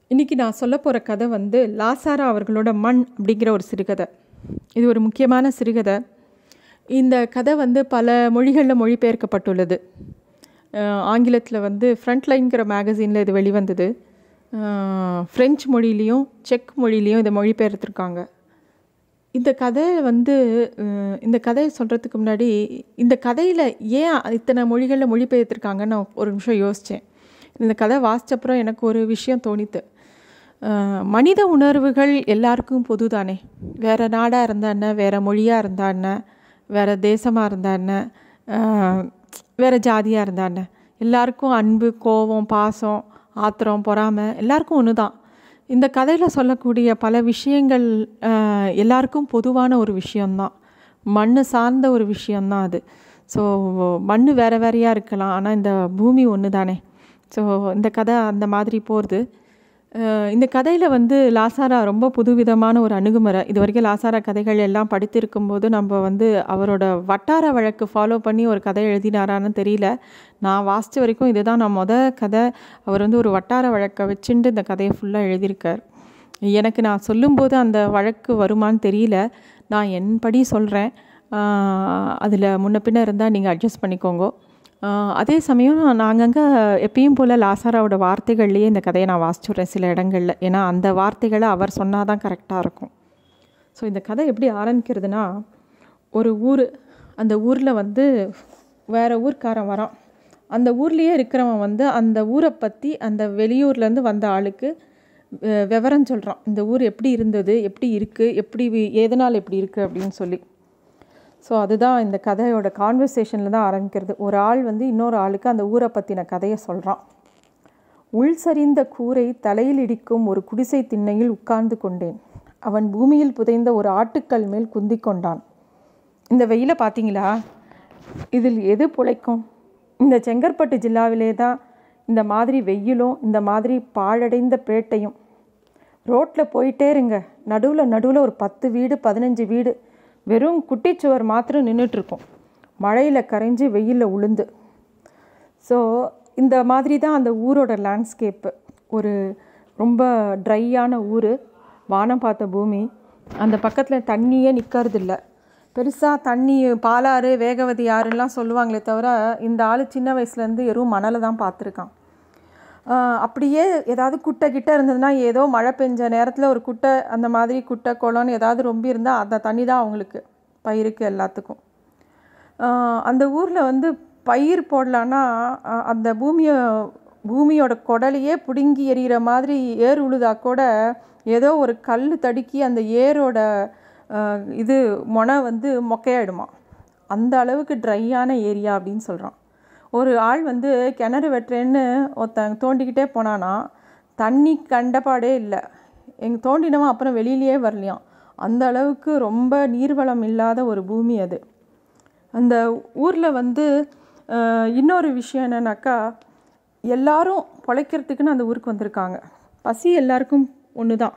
இன்றைக்கி நான் சொல்ல போகிற கதை வந்து லாசாரா அவர்களோட மண் அப்படிங்கிற ஒரு சிறுகதை இது ஒரு முக்கியமான சிறுகதை இந்த கதை வந்து பல மொழிகளில் மொழிபெயர்க்கப்பட்டுள்ளது ஆங்கிலத்தில் வந்து ஃப்ரண்ட்லைன்கிற மேகசினில் இது வெளிவந்தது ஃப்ரெஞ்சு மொழியிலையும் செக் மொழியிலையும் இதை மொழிபெயர்த்துருக்காங்க இந்த கதை வந்து அஹ், இந்த கதையை சொல்கிறதுக்கு முன்னாடி இந்த கதையில் ஏன் இத்தனை மொழிகளில் மொழிபெயர்த்துருக்காங்கன்னு நான் ஒரு நிமிஷம் யோசித்தேன் இந்த கதை வாசிச்சப்புறம் எனக்கு ஒரு விஷயம் தோணித்து அஹ், மனித உணர்வுகள் எல்லாருக்கும் பொது தானே வேறு நாடாக இருந்தா என்ன வேறு மொழியாக இருந்தா என்ன வேறு தேசமாக இருந்தா என்ன அஹ், வேறு ஜாதியாக இருந்தா என்ன எல்லாருக்கும் அன்பு கோபம் பாசம் ஆத்திரம் பொறாமை எல்லாருக்கும் ஒன்று தான் இந்த கதையில் சொல்லக்கூடிய பல விஷயங்கள் அஹ், எல்லாருக்கும் பொதுவான ஒரு விஷயம்தான் மண் சார்ந்த ஒரு விஷயம்தான் அது ஸோ மண் வேறு வேறையாக இருக்கலாம் ஆனால் இந்த பூமி ஒன்று தானே ஸோ இந்த கதை அந்த மாதிரி போகிறது இந்த கதையில் வந்து லாசாரா ரொம்ப புதுவிதமான ஒரு அணுகுமுறை இது வரைக்கும் லாசாரா கதைகள் எல்லாம் படித்திருக்கும் போது நம்ம வந்து அவரோட வட்டார வழக்கு ஃபாலோ பண்ணி ஒரு கதை எழுதினாரான்னு தெரியல நான் வாசித்த வரைக்கும் இதுதான் நான் மொத கதை அவர் வந்து ஒரு வட்டார வழக்கை வச்சுட்டு இந்த கதையை ஃபுல்லாக எழுதியிருக்கார் எனக்கு நான் சொல்லும்போது அந்த வழக்கு வருமான்னு தெரியல நான் என்படி சொல்கிறேன் அதில் முன்ன பின்ன இருந்தால் நீங்கள் அட்ஜஸ்ட் பண்ணிக்கோங்க ஆஹ் அதே சமயம் நான் அங்கங்கே எப்பயும் போல் லாசாராவோட வார்த்தைகள்லேயே இந்த கதையை நான் வாசிச்சுட்றேன் சில இடங்களில் ஏன்னா அந்த வார்த்தைகளை அவர் சொன்னால் தான் கரெக்டாக இருக்கும் ஸோ இந்த கதை எப்படி ஆரம்பிக்கிறதுனா ஒரு ஊர் அந்த ஊரில் வந்து வேறு ஊர்க்காரன் வரான் அந்த ஊர்லேயே இருக்கிறவன் வந்து அந்த ஊரை பற்றி அந்த வெளியூர்லேருந்து வந்த ஆளுக்கு அஹ், விவரம் சொல்கிறான் இந்த ஊர் எப்படி இருந்தது எப்படி இருக்குது எப்படி வி- எதனால் எப்படி இருக்குது அப்படின்னு சொல்லி ஸோ அதுதான் இந்த கதையோட கான்வர்சேஷனில் தான் ஆரம்பிக்கிறது ஒரு ஆள் வந்து இன்னொரு ஆளுக்கு அந்த ஊரை பற்றின கதையை சொல்கிறான் உள் சரிந்த கூரை தலையில் இடிக்கும் ஒரு குடிசை திண்ணையில் உட்கார்ந்து கொண்டேன் அவன் பூமியில் புதைந்த ஒரு ஆட்டுக்கல் மேல் குந்திக் கொண்டான் இந்த வெயிலை பார்த்தீங்களா இதில் எது பிழைக்கும் இந்த செங்கற்பட்டு ஜில்லாவிலே தான் இந்த மாதிரி வெயிலும் இந்த மாதிரி பாழடைந்த பேட்டையும் ரோட்டில் போயிட்டே இருங்க நடுவில் நடுவில் ஒரு பத்து வீடு பதினஞ்சு வீடு வெறும் குட்டிச்சுவர் மாத்திரம் நின்றுட்டுருக்கும் மழையில் கரைஞ்சி வெயிலில் உளுந்து ஸோ இந்த மாதிரி தான் அந்த ஊரோட லேண்ட்ஸ்கேப்பு ஒரு ரொம்ப ட்ரையான ஊர் வானம் பார்த்த பூமி அந்த பக்கத்தில் தண்ணியே நிற்கறதில்ல பெருசாக தண்ணி பாலாறு வேகவதி ஆறுலாம் சொல்லுவாங்களே தவிர இந்த ஆள் சின்ன வயசுலேருந்து வெறும் மணலை தான் பார்த்துருக்கான் ஆஹ் அப்படியே ஏதாவது குட்டை கிட்ட இருந்ததுன்னா ஏதோ மழை பெஞ்ச நேரத்தில் ஒரு குட்டை அந்த மாதிரி குட்டை குளம்னு ஏதாவது ரொம்ப இருந்தால் அந்த தண்ணி தான் அவங்களுக்கு பயிருக்கு எல்லாத்துக்கும் ஆஹ் அந்த ஊரில் வந்து பயிர் போடலான்னா ஆஹ் அந்த பூமியை பூமியோட குடலையே பிடுங்கி எறிகிற மாதிரி ஏர் உழுதா கூட ஏதோ ஒரு கல் தடுக்கி அந்த ஏரோட ஆஹ் இது மொனை வந்து மொக்கையாயிடுமா அந்த அளவுக்கு ட்ரையான ஏரியா அப்படின்னு சொல்கிறான் ஒரு ஆள் வந்து கிணறு வெட்டுறேன்னு ஒருத்தன் தோண்டிக்கிட்டே போனானா தண்ணி கண்டபாடே இல்லை எங்கள் தோண்டினவன் அப்புறம் வெளியிலேயே வரலையாம் அந்த அளவுக்கு ரொம்ப நீர்வளம் இல்லாத ஒரு பூமி அது அந்த ஊரில் வந்து அஹ், இன்னொரு விஷயம் என்னன்னாக்கா எல்லாரும் பொழைக்கிறதுக்குன்னு அந்த ஊருக்கு வந்திருக்காங்க பசி எல்லாருக்கும் ஒன்று தான்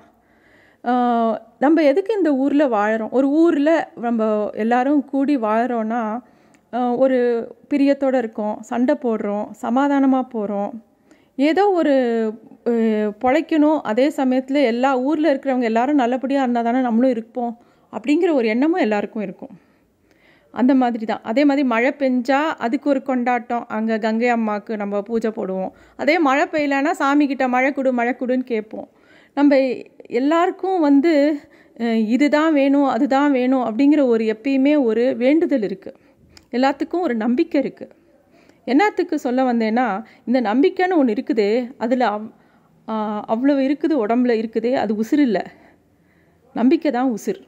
ஆஹ் நம்ம எதுக்கு இந்த ஊரில் வாழறோம் ஒரு ஊரில் நம்ம எல்லாரும் கூடி வாழறோன்னா ஆஹ் ஒரு பிரியத்தோடு இருக்கோம் சண்டை போடுறோம் சமாதானமாக போகிறோம் ஏதோ ஒரு அஹ், பொழைக்கணும் அதே சமயத்தில் எல்லா ஊரில் இருக்கிறவங்க எல்லாரும் நல்லபடியாக இருந்தால் தானே நம்மளும் இருப்போம் அப்படிங்கிற ஒரு எண்ணமும் எல்லாருக்கும் இருக்கும் அந்த மாதிரி தான் அதே மாதிரி மழை பெஞ்சா அதுக்கு ஒரு கொண்டாட்டம் அங்கே கங்கை அம்மாவுக்கு நம்ம பூஜை போடுவோம் அதே மழை பெய்யலைன்னா சாமிக்கிட்ட மழை கொடு மழை கொடுன்னு கேட்போம் நம்ம எல்லாருக்கும் வந்து அஹ், இதுதான் வேணும் அதுதான் வேணும் அப்படிங்கிற ஒரு எப்பயுமே ஒரு வேண்டுதல் இருக்குது எல்லாத்துக்கும் ஒரு நம்பிக்கை இருக்குது என்னத்துக்கு சொல்ல வந்தேன்னா இந்த நம்பிக்கைன்னு ஒன்று இருக்குதே அதில் அவ் ஆஹ், அவ்வளோ இருக்குது உடம்புல இருக்குதே அது உசுர் இல்லை நம்பிக்கை தான் உசுர்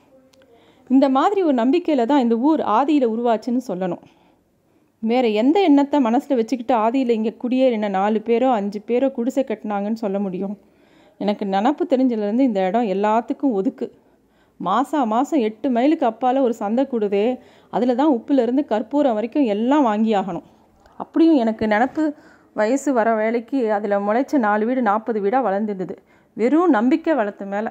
இந்த மாதிரி ஒரு நம்பிக்கையில் தான் இந்த ஊர் ஆதியில் உருவாச்சுன்னு சொல்லணும் வேறு எந்த எண்ணத்தை மனசில் வச்சுக்கிட்டு ஆதியில் இங்கே குடியேறின நாலு பேரோ அஞ்சு பேரோ குடிசை கட்டினாங்கன்னு சொல்ல முடியும் எனக்கு நினப்பு தெரிஞ்சதுலேருந்து இந்த இடம் எல்லாத்துக்கும் ஒதுக்கு மாதம் மாதம் எட்டு மைலுக்கு அப்பால் ஒரு சந்தை கூடுதே அதில் தான் உப்புலேருந்து கற்பூரம் வரைக்கும் எல்லாம் வாங்கி ஆகணும் அப்படியும் எனக்கு நினப்பு வயசு வர வேலைக்கு அதில் முளைச்ச நாலு வீடு நாற்பது வீடாக வளர்ந்துருந்தது வெறும் நம்பிக்கை வளர்த்த மேலே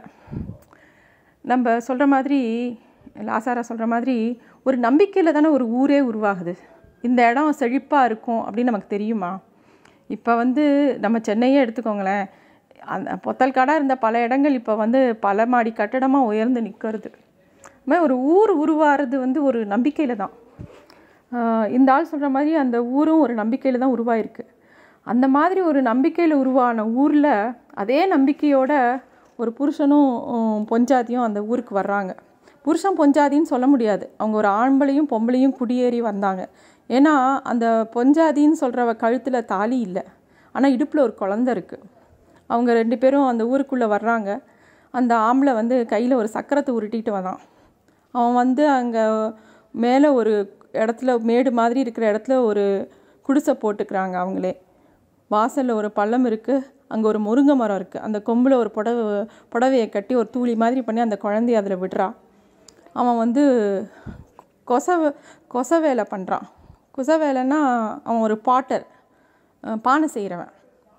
நம்ம சொல்கிற மாதிரி லாசாரா சொல்கிற மாதிரி ஒரு நம்பிக்கையில் தானே ஒரு ஊரே உருவாகுது இந்த இடம் செழிப்பாக இருக்கும் அப்படின்னு நமக்கு தெரியுமா இப்போ வந்து நம்ம சென்னையே எடுத்துக்கோங்களேன் அந்த பொத்தல் காடாக இருந்த பல இடங்கள் இப்போ வந்து பல மாடி கட்டடமாக உயர்ந்து நிற்கிறது மாதிரி ஒரு ஊர் உருவாகிறது வந்து ஒரு நம்பிக்கையில் தான் ஆஹ் இந்த ஆள் சொல்கிற மாதிரி அந்த ஊரும் ஒரு நம்பிக்கையில் தான் உருவாயிருக்கு அந்த மாதிரி ஒரு நம்பிக்கையில் உருவான ஊரில் அதே நம்பிக்கையோட ஒரு புருஷனும் உம், பொஞ்சாதியும் அந்த ஊருக்கு வர்றாங்க புருஷன் பொஞ்சாதின்னு சொல்ல முடியாது அவங்க ஒரு ஆண்பளையும் பொம்பளையும் குடியேறி வந்தாங்க ஏன்னா அந்த பொஞ்சாதின்னு சொல்கிறவ கழுத்தில் தாலி இல்லை ஆனால் இடுப்பில் ஒரு குழந்த இருக்குது அவங்க ரெண்டு பேரும் அந்த ஊருக்குள்ளே வர்றாங்க அந்த ஆம்பளை வந்து கையில் ஒரு சக்கரத்தை உருட்டிட்டு வரான் அவன் வந்து அங்கே மேலே ஒரு இடத்துல மேடு மாதிரி இருக்கிற இடத்துல ஒரு குடிசை போட்டுக்கிறாங்க அவங்களே வாசலில் ஒரு பள்ளம் இருக்குது அங்கே ஒரு முருங்கை மரம் இருக்குது அந்த கொம்பில் ஒரு புடவை புடவையை கட்டி ஒரு தூளி மாதிரி பண்ணி அந்த குழந்தைய அதில் விடுறான் அவன் வந்து கொச கொச வேலை பண்ணுறான் குச வேலைன்னா அவன் ஒரு பாட்டர் பானை செய்கிறவன்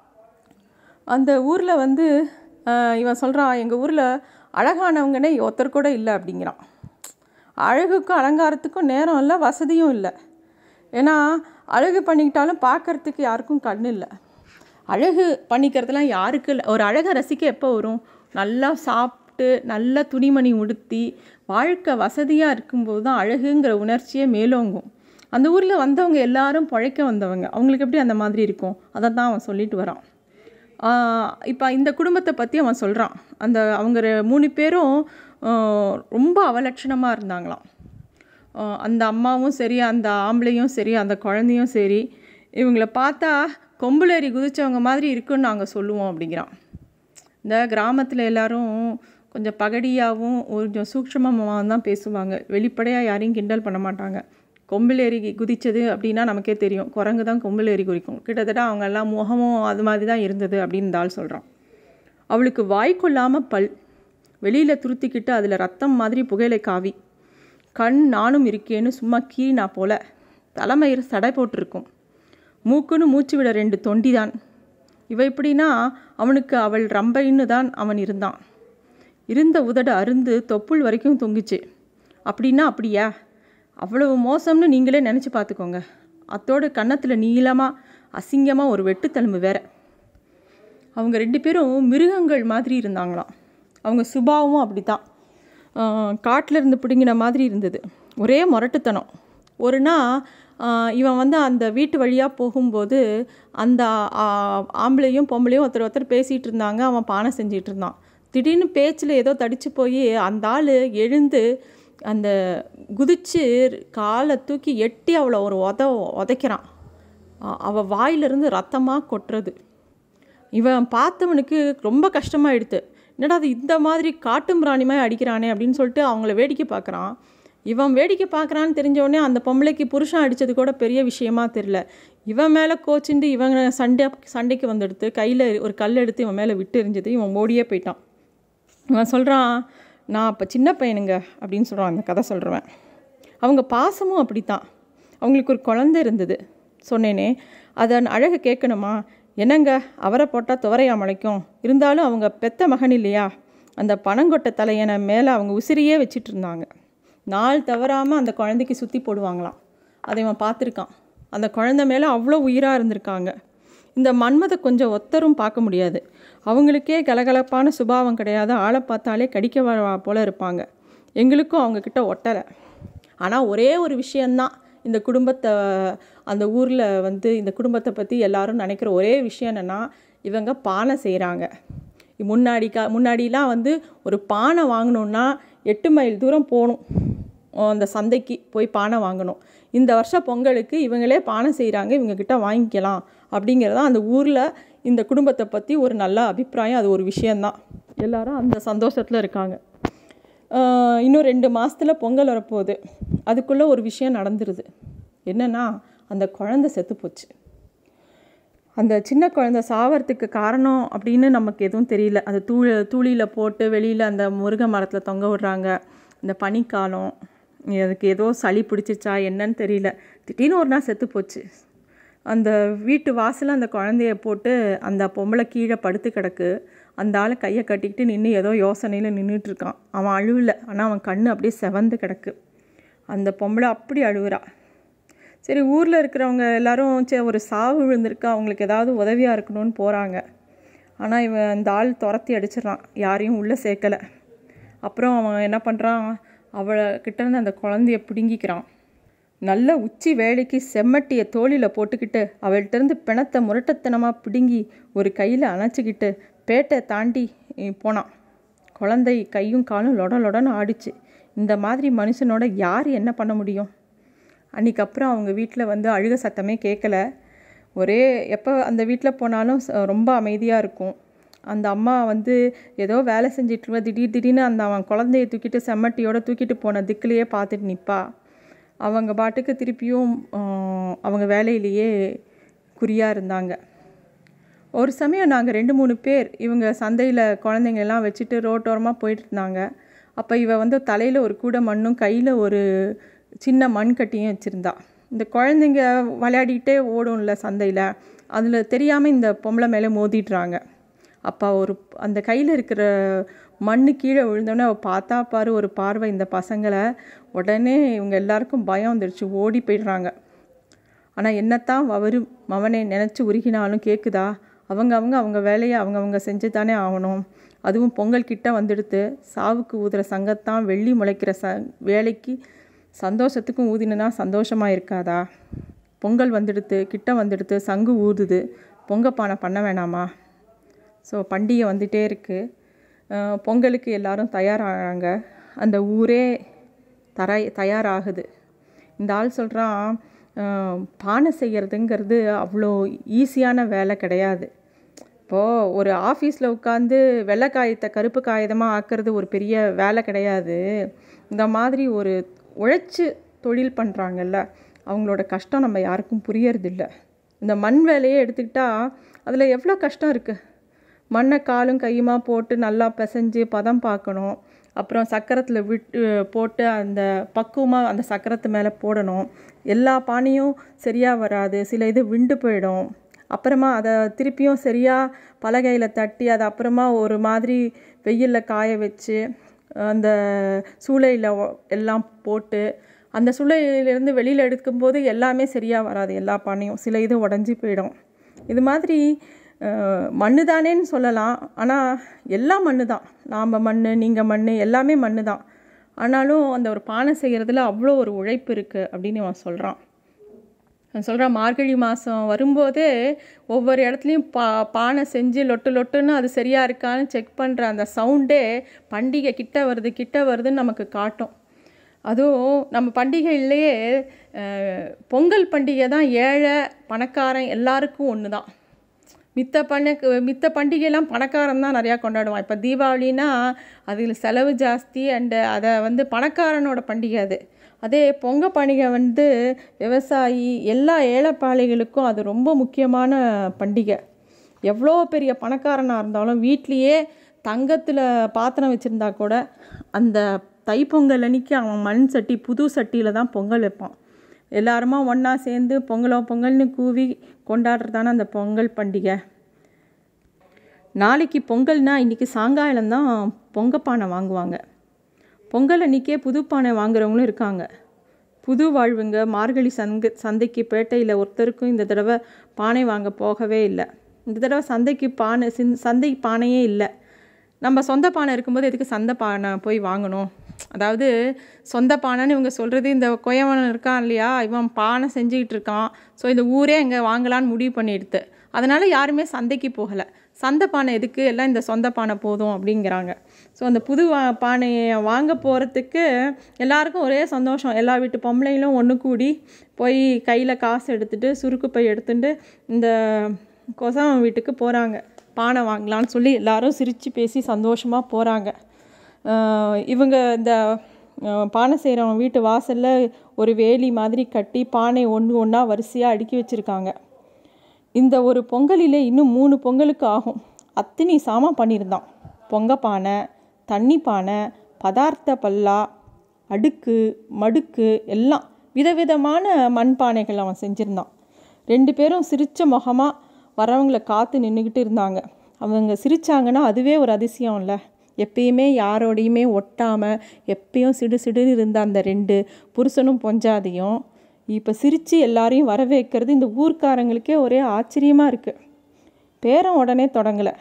அந்த ஊரில் வந்து அஹ், இவன் சொல்கிறான் எங்கள் ஊரில் அழகானவங்கனே ஒருத்தர் கூட இல்லை அப்படிங்கிறான் அழகுக்கும் அலங்காரத்துக்கும் நேரம் இல்லை வசதியும் இல்லை ஏன்னா அழகு பண்ணிக்கிட்டாலும் பார்க்கறதுக்கு யாருக்கும் கண் இல்லை அழகு பண்ணிக்கிறதுலாம் யாருக்கு இல்லை ஒரு அழகை ரசிக்க எப்போ வரும் நல்லா சாப்பிட்டு நல்ல துணிமணி உடுத்தி வாழ்க்கை வசதியாக இருக்கும்போது தான் அழகுங்கிற உணர்ச்சியே மேலோங்கும் அந்த ஊரில் வந்தவங்க எல்லாரும் பிழைக்க வந்தவங்க அவங்களுக்கு எப்படி அந்த மாதிரி இருக்கும் அதை தான் அவன் சொல்லிட்டு வரான் இப்போ இந்த குடும்பத்தை பற்றி அவன் சொல்கிறான் அந்த அவங்க ரெ- மூணு பேரும் ஆஹ், ரொம்ப அவலட்சணமாக இருந்தாங்களாம் ஆஹ், அந்த அம்மாவும் சரி அந்த ஆம்பளையும் சரி அந்த குழந்தையும் சரி இவங்கள பார்த்தா கொம்புலேறி குதிச்சவங்க மாதிரி இருக்குன்னு நாங்கள் சொல்லுவோம் அப்படிங்கிறான் இந்த கிராமத்தில் எல்லாரும் கொஞ்சம் பகடியாகவும் கொஞ்சம் சூக்ஷ்மமாக தான் பேசுவாங்க வெளிப்படையாக யாரையும் கிண்டல் பண்ண மாட்டாங்க கொம்பில் ஏறி குதிச்சது அப்படின்னா நமக்கே தெரியும் குரங்கு தான் கொம்பில் ஏறி குதிக்கும் கிட்டத்தட்ட அவங்க எல்லாம் முகமும் அது மாதிரி தான் இருந்தது அப்படின்னு இந்த ஆள் சொல்கிறான் அவளுக்கு வாய் கொள்ளாமல் பல் வெளியில் துருத்திக்கிட்டு அதில் ரத்தம் மாதிரி புகையிலை காவி கண் நானும் இருக்கேன்னு சும்மா கீறினா போல தலைமயிர் சடை போட்டிருக்கும் மூக்குன்னு மூச்சு விட ரெண்டு தொண்டி தான் இவ இப்படின்னா அவனுக்கு அவள் ரம்பைன்னு தான் அவன் இருந்தான் இருந்த உதடு அருந்து தொப்புள் வரைக்கும் தொங்குச்சு அப்படின்னா அப்படியா அவ்வளவு மோசம்னு நீங்களே நினச்சி பார்த்துக்கோங்க அத்தோட கன்னத்தில் நீளமாக அசிங்கமாக ஒரு வெட்டுத்தழும்பு வேற அவங்க ரெண்டு பேரும் மிருகங்கள் மாதிரி இருந்தாங்களாம் அவங்க சுபாவும் அப்படி தான் காட்டில் இருந்து பிடுங்கின மாதிரி இருந்தது ஒரே முரட்டுத்தனம் ஒரு நாள் ஆஹ், இவன் வந்து அந்த வீட்டு வழியாக போகும்போது அந்த ஆ- ஆம்பளையும் பொம்பளையும் ஒருத்தர் ஒருத்தர் பேசிகிட்டு இருந்தாங்க அவன் பானை செஞ்சிட்டு இருந்தான் திடீர்னு பேச்சில் ஏதோ தடிச்சு போய் அந்த ஆள் எழுந்து அந்த குதிச்சு காலை தூக்கி எட்டி அவளை ஒரு உத உதைக்கிறான் அ- அவ வாயிலிருந்து ரத்தமாக கொட்டுறது இவன் பார்த்தவனுக்கு ரொம்ப கஷ்டமாயிடுது என்னடா அது இந்த மாதிரி காட்டும் பிராணிமாய் அடிக்கிறானே அப்படின்னு சொல்லிட்டு அவங்கள வேடிக்கை பார்க்குறான் இவன் வேடிக்கை பார்க்குறான்னு தெரிஞ்ச உடனே அந்த பொம்பளைக்கு புருஷன் அடித்தது கூட பெரிய விஷயமா தெரில இவன் மேலே கோச்சிண்டு இவன் சண்டை சண்டைக்கு வந்துடுத்து கையில் ஒரு கல் எடுத்து இவன் மேலே விட்டு எறிஞ்சது இவன் ஓடியே போயிட்டான் இவன் சொல்கிறான் நான் அப்போ சின்ன பையனுங்க அப்படின்னு சொல்கிறான் அந்த கதை சொல்கிறவன் அவங்க பாசமும் அப்படித்தான் அவங்களுக்கு ஒரு குழந்தை இருந்தது சொன்னேனே அதன் அழகு கேட்கணுமா என்னங்க அவரை போட்டால் துவரையா முளைக்கும் இருந்தாலும் அவங்க பெத்த மகன் இல்லையா அந்த பனங்கொட்டை தலையனை மேலே அவங்க உசிரியே வச்சிட்டு இருந்தாங்க நாள் தவறாமல் அந்த குழந்தைக்கு சுற்றி போடுவாங்களாம் அதை இவன் பார்த்துருக்கான் அந்த குழந்தை மேலே அவ்வளோ உயிராக இருந்திருக்காங்க இந்த மன்மதை கொஞ்சம் ஒத்தரும் பார்க்க முடியாது அவங்களுக்கே கலகலப்பான சுபாவம் கிடையாது ஆளை பார்த்தாலே கடிக்க வர போல இருப்பாங்க எங்களுக்கும் அவங்கக்கிட்ட ஒட்டலை ஆனால் ஒரே ஒரு விஷயந்தான் இந்த குடும்பத்தை அந்த ஊரில் வந்து இந்த குடும்பத்தை பற்றி எல்லாரும் நினைக்கிற ஒரே விஷயம் என்னென்னா இவங்க பானை செய்கிறாங்க முன்னாடி கா முன்னாடிலாம் வந்து ஒரு பானை வாங்கணுன்னா எட்டு மைல் தூரம் போகணும் அந்த சந்தைக்கு போய் பானை வாங்கணும் இந்த வருஷம் பொங்கலுக்கு இவங்களே பானை செய்கிறாங்க இவங்கக்கிட்ட வாங்கிக்கலாம் அப்படிங்கிறது தான் அந்த ஊரில் இந்த குடும்பத்தை பற்றி ஒரு நல்ல அபிப்பிராயம் அது ஒரு விஷயந்தான் எல்லாரும் அந்த சந்தோஷத்தில் இருக்காங்க ஆஹ் இன்னும் ரெண்டு மாதத்தில் பொங்கல் வரப்போகுது அதுக்குள்ளே ஒரு விஷயம் நடந்துருது என்னென்னா அந்த குழந்தை செத்து போச்சு அந்த சின்ன குழந்தை சாவறதுக்கு காரணம் அப்படின்னு நமக்கு எதுவும் தெரியல அது தூள் தூளியில் போட்டு வெளியில் அந்த முருங்கை மரத்தில் தொங்க விடுறாங்க இந்த பனிக்காலம் அதுக்கு ஏதோ சளி பிடிச்சிச்சா என்னன்னு தெரியல திடீர்னு ஒரு நாள் செத்து போச்சு அந்த வீட்டு வாசலில் அந்த குழந்தைய போட்டு அந்த பொம்பளை கீழே படுத்து கிடக்கு அந்த ஆள் கையை கட்டிக்கிட்டு நின்று ஏதோ யோசனையில் நின்றுட்டு இருக்கான் அவன் அழுவல ஆனால் அவன் கண்ணு அப்படியே செவந்து கிடக்கு அந்த பொம்பளை அப்படி அழுவுறா சரி ஊரில் இருக்கிறவங்க எல்லாரும் சரி ஒரு சாவு விழுந்திருக்கு அவங்களுக்கு ஏதாவது உதவியாக இருக்கணும்னு போகிறாங்க ஆனால் இவன் இந்த ஆள் துரத்தி அடிச்சிடறான் யாரையும் உள்ளே சேர்க்கலை அப்புறம் அவன் என்ன பண்ணுறான் அவளை கிட்டேருந்து அந்த குழந்தைய பிடுங்கிக்கிறான் நல்ல உச்சி வேலைக்கு செம்மட்டியை தோளில் போட்டுக்கிட்டு அவள்கிட்டருந்து பிணத்தை முரட்டத்தனமாக பிடுங்கி ஒரு கையில் அணைச்சிக்கிட்டு பேட்டை தாண்டி போனான் குழந்தை கையும் காலும் லொட லொடன்னு ஆடிச்சு இந்த மாதிரி மனுஷனோட யார் என்ன பண்ண முடியும் அன்றைக்கி அப்புறம் அவங்க வீட்டில் வந்து அழுக சத்தமே கேட்கல ஒரே எப்போ அந்த வீட்டில் போனாலும் ரொம்ப அமைதியாக இருக்கும் அந்த அம்மா வந்து ஏதோ வேலை செஞ்சிட்டு திடீர் திடீர்னு அந்த அவன் குழந்தைய தூக்கிட்டு செம்மட்டியோட தூக்கிட்டு போன திக்குலேயே பார்த்துட்டு நிற்பா அவங்க பாட்டுக்கு திருப்பியும் அவங்க வேலையிலேயே குறியாக இருந்தாங்க ஒரு சமயம் நாங்கள் ரெண்டு மூணு பேர் இவங்க சந்தையில் குழந்தைங்கெல்லாம் வச்சுட்டு ரோட்டோரமாக போயிட்டு இருந்தாங்க அப்போ இவ வந்து தலையில் ஒரு கூட மண்ணும் கையில் ஒரு சின்ன மண் கட்டியும் வச்சுருந்தா இந்த குழந்தைங்க விளையாடிக்கிட்டே ஓடும்ல சந்தையில் அதில் தெரியாமல் இந்த பொம்பளை மேலே மோதிடுறாங்க அப்போ ஒரு அந்த கையில் இருக்கிற மண் கீழே விழுந்தோடனே அவள் பார்த்தா பாரு ஒரு பார்வை இந்த பசங்களை உடனே இவங்க எல்லாருக்கும் பயம் வந்துடுச்சு ஓடி போயிடுறாங்க ஆனால் என்னத்தான் அவரு மவனை நினச்சி உருகினாலும் கேட்குதா அவங்க அவங்க அவங்க வேலையை அவங்கவுங்க செஞ்சு தானே ஆகணும் அதுவும் பொங்கல் கிட்ட வந்துடுத்து சாவுக்கு ஊதுற சங்கத்தான் வெள்ளி முளைக்கிற ச வேலைக்கு சந்தோஷத்துக்கும் ஊதினா சந்தோஷமாக இருக்காதா பொங்கல் வந்துடுத்து கிட்ட வந்துடுத்து சங்கு ஊதுது பொங்கப்பானை பண்ண வேணாமா ஸோ பண்டிகை வந்துகிட்டே இருக்குது பொங்கலுக்கு எல்லாரும் தயாராகிறாங்க அந்த ஊரே தர தயாராகுது இந்த ஆள் சொல்கிறான் பானை செய்கிறதுங்கிறது அவ்வளோ ஈஸியான வேலை கிடையாது இப்போது ஒரு ஆஃபீஸில் உட்காந்து வெள்ளை காயத்தை கருப்பு காகிதமாக ஆக்கிறது ஒரு பெரிய வேலை கிடையாது இந்த மாதிரி ஒரு உழைச்சி தொழில் பண்ணுறாங்கல்ல அவங்களோட கஷ்டம் நம்ம யாருக்கும் புரியறதில்ல இந்த மண் வேலையே எடுத்துக்கிட்டால் அதில் எவ்வளோ கஷ்டம் இருக்குது மண்ணை காலும் கையுமா போட்டு நல்லா பிசைஞ்சு பதம் பார்க்கணும் அப்புறம் சக்கரத்தில் விட்டு போட்டு அந்த பக்குவமாக அந்த சக்கரத்து மேலே போடணும் எல்லா பானையும் சரியாக வராது சில இது விண்டு போயிடும் அப்புறமா அதை திருப்பியும் சரியாக பலகையில் தட்டி அதை அப்புறமா ஒரு மாதிரி வெயிலில் காய வச்சு அந்த சூளையில் எல்லாம் போட்டு அந்த சூளையிலேருந்து வெளியில் எடுக்கும்போது எல்லாமே சரியாக வராது எல்லா பானையும் சில இது உடஞ்சி போயிடும் இது மாதிரி மண்ணு தானேன்னு சொல்லலாம் ஆனால் எல்லாம் மண்ணு தான் நாம் மண் நீங்கள் மண் எல்லாமே மண்ணு தான் ஆனாலும் அந்த ஒரு பானை செய்கிறதுல அவ்வளோ ஒரு உழைப்பு இருக்குது அப்படின்னு அவன் சொல்கிறான் அவன் சொல்கிறான் மார்கழி மாதம் வரும்போதே ஒவ்வொரு இடத்துலையும் பா பானை செஞ்சு லொட்டு லொட்டுன்னு அது சரியாக இருக்கான்னு செக் பண்ணுற அந்த சவுண்டே பண்டிகை கிட்ட வருது கிட்ட வருதுன்னு நமக்கு காட்டும் அதுவும் நம்ம பண்டிகையிலேயே பொங்கல் பண்டிகை தான் ஏழை பணக்காரன் எல்லாருக்கும் ஒன்று தான் மித்த பண்ண மித்த பண்டிகைலாம் பணக்காரன் தான் நிறையா கொண்டாடுவான் இப்போ தீபாவளினா அதில் செலவு ஜாஸ்தி அண்டு அதை வந்து பணக்காரனோட பண்டிகை அது அதே பொங்க பண்டிகை வந்து விவசாயி எல்லா ஏழைப்பாளைகளுக்கும் அது ரொம்ப முக்கியமான பண்டிகை எவ்வளோ பெரிய பணக்காரனாக இருந்தாலும் வீட்லேயே தங்கத்தில் பாத்திரம் வச்சுருந்தா கூட அந்த தைப்பொங்கல் அன்னைக்கு அவன் மண் சட்டி புது சட்டியில் தான் பொங்கல் வைப்பான் எல்லாருமா ஒன்றா சேர்ந்து பொங்கலோ பொங்கல்னு கூவி கொண்டாடுறதான அந்த பொங்கல் பண்டிகை நாளைக்கு பொங்கல்னால் இன்றைக்கி சாயங்காலம் தான் பொங்கப்பானை வாங்குவாங்க பொங்கல் அன்றைக்கே புது பானை வாங்குறவங்களும் இருக்காங்க புது வாழ்வுங்க மார்கழி சங்க சந்தைக்கு பேட்டையில் ஒருத்தருக்கும் இந்த தடவை பானை வாங்க போகவே இல்லை இந்த தடவை சந்தைக்கு பானை சிந் சந்தை பானையே இல்லை நம்ம சொந்த பானை இருக்கும்போது எதுக்கு சந்தை பானை போய் வாங்கணும் அதாவது சொந்த பானைன்னு இவங்க சொல்கிறது இந்த கொயவன் இருக்கான் இல்லையா இவன் பானை செஞ்சுக்கிட்டு இருக்கான் ஸோ இந்த ஊரே இங்கே வாங்கலான்னு முடிவு பண்ணிடுது அதனால் யாருமே சந்தைக்கு போகலை சந்தை பானை எதுக்கு எல்லாம் இந்த சொந்த பானை போதும் அப்படிங்கிறாங்க ஸோ அந்த புது பானையை வாங்க போகிறதுக்கு எல்லாருக்கும் ஒரே சந்தோஷம் எல்லா வீட்டு பொம்பளைங்களும் ஒன்று கூடி போய் கையில் காசு எடுத்துகிட்டு சுருக்கு பை எடுத்துட்டு இந்த கொசவன் வீட்டுக்கு போகிறாங்க பானை வாங்கலான்னு சொல்லி எல்லாரும் சிரித்து பேசி சந்தோஷமாக போகிறாங்க இவங்க இந்த பானை செய்கிறவங்க வீட்டு வாசலில் ஒரு வேலி மாதிரி கட்டி பானை ஒன்று ஒன்றா வரிசையாக அடுக்கி வச்சுருக்காங்க இந்த ஒரு பொங்கலிலே இன்னும் மூணு பொங்கலுக்கு ஆகும் அத்தினி சாமான் பண்ணியிருந்தான் பொங்க பானை தண்ணி பானை பதார்த்த பல்லா அடுக்கு மடுக்கு எல்லாம் விதவிதமான மண் பானைகள் அவன் செஞ்சுருந்தான் ரெண்டு பேரும் சிரித்த முகமாக வரவங்களை காத்து நின்றுக்கிட்டு இருந்தாங்க அவங்க சிரித்தாங்கன்னா அதுவே ஒரு அதிசயம் இல்லை எப்பயுமே யாரோடையுமே ஒட்டாமல் எப்பயும் சிடு சிடுன்னு இருந்த அந்த ரெண்டு புருஷனும் பொஞ்சாதையும் இப்போ சிரித்து எல்லாரையும் வரவேற்கிறது இந்த ஊர்க்காரங்களுக்கே ஒரே ஆச்சரியமாக இருக்குது பேரம் உடனே தொடங்கலை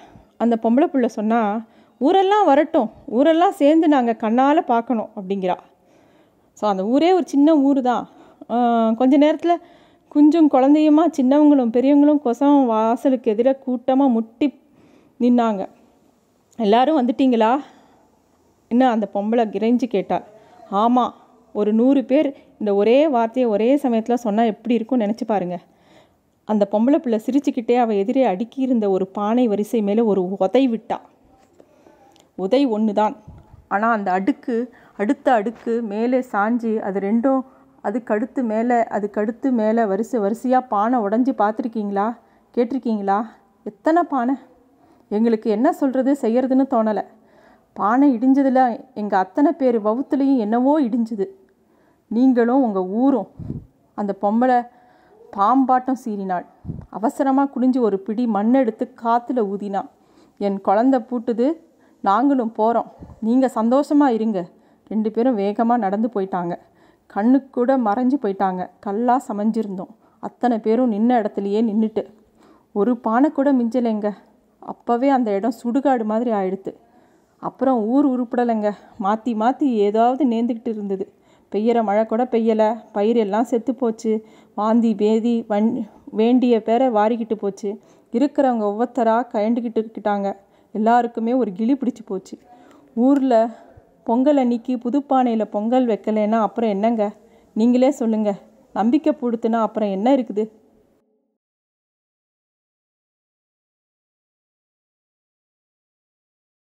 அந்த பொம்பளை புள்ள சொன்னால் ஊரெல்லாம் வரட்டும் ஊரெல்லாம் சேர்ந்து நாங்கள் கண்ணால் பார்க்கணும் அப்படிங்கிறா ஸோ அந்த ஊரே ஒரு சின்ன ஊர் தான் கொஞ்ச நேரத்தில் குஞ்சும் குழந்தையுமா சின்னவங்களும் பெரியவங்களும் கொசம் வாசலுக்கு எதிராக கூட்டமாக முட்டி நின்னாங்க எல்லாரும் வந்துட்டீங்களா இன்னும் அந்த பொம்பளை கிரைஞ்சு கேட்டாள் ஆமாம் ஒரு நூறு பேர் இந்த ஒரே வார்த்தையை ஒரே சமயத்தில் சொன்னால் எப்படி இருக்கும்னு நினச்சி பாருங்க அந்த பொம்பளை பிள்ளை சிரிச்சுக்கிட்டே அவள் எதிரே அடுக்கியிருந்த ஒரு பானை வரிசை மேலே ஒரு உதை விட்டா உதை ஒன்று தான் ஆனால் அந்த அடுக்கு அடுத்த அடுக்கு மேலே சாஞ்சு அது ரெண்டும் அதுக்கு அடுத்து மேலே அதுக்கு அடுத்து மேலே வரிசை வரிசையாக பானை உடஞ்சி பார்த்துருக்கீங்களா கேட்டிருக்கீங்களா எத்தனை பானை எங்களுக்கு என்ன சொல்கிறது செய்யறதுன்னு தோணலை பானை இடிஞ்சதில் எங்கள் அத்தனை பேர் வவுத்துலேயும் என்னவோ இடிஞ்சுது நீங்களும் உங்கள் ஊரும் அந்த பொம்பளை பாம்பாட்டம் சீறினாள் அவசரமாக குனிஞ்சு ஒரு பிடி மண் எடுத்து காற்றுல ஊதினான் என் குழந்த பூட்டுது நாங்களும் போகிறோம் நீங்கள் சந்தோஷமாக இருங்க ரெண்டு பேரும் வேகமாக நடந்து போயிட்டாங்க கண்ணுக்கு கூட மறைஞ்சு போயிட்டாங்க கல்லாக சமைஞ்சிருந்தோம் அத்தனை பேரும் நின்ன இடத்துலையே நின்றுட்டு ஒரு பானை கூட மிஞ்சலைங்க அப்போவே அந்த இடம் சுடுகாடு மாதிரி ஆயிடுத்து அப்புறம் ஊர் உருப்படலைங்க மாற்றி மாற்றி ஏதாவது நேர்ந்துக்கிட்டு இருந்தது பெய்கிற மழை கூட பெய்யலை பயிர் எல்லாம் செத்து போச்சு வாந்தி பேதி வன் வேண்டிய பேரை வாரிக்கிட்டு போச்சு இருக்கிறவங்க ஒவ்வொருத்தராக கயண்டுக்கிட்டு இருக்கிட்டாங்க எல்லாருக்குமே ஒரு கிளி பிடிச்சி போச்சு ஊரில் பொங்கல் அன்னைக்கு புதுப்பானையில் பொங்கல் வைக்கலைன்னா அப்புறம் என்னங்க நீங்களே சொல்லுங்கள் நம்பிக்கை கொடுத்துனா அப்புறம் என்ன இருக்குது